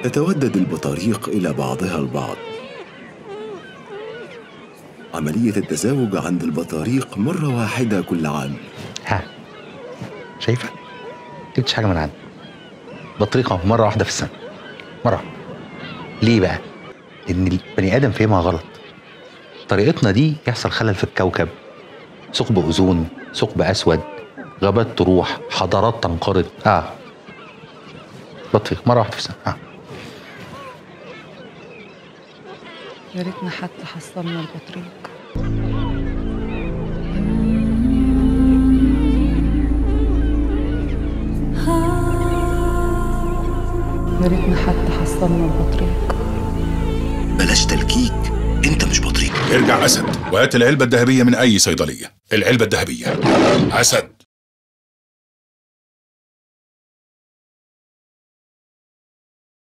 تتودد البطاريق إلى بعضها البعض عملية التزاوج عند البطاريق مرة واحدة كل عام ها شايفه جبتش حاجه من عندي بطريقه مره واحده في السنه مره واحدة. ليه بقى لان البني ادم فهمها غلط طريقتنا دي يحصل خلل في الكوكب ثقب اوزون ثقب اسود غابات تروح حضارات تنقرض اه بطريق مره واحده في السنه اه يا ريتنا حتى حصلنا البطريق يا ريتنا حتى حصلنا البطريق بلاش تلكيك انت مش بطريق ارجع اسد وهات العلبه الذهبيه من اي صيدليه العلبه الذهبيه اسد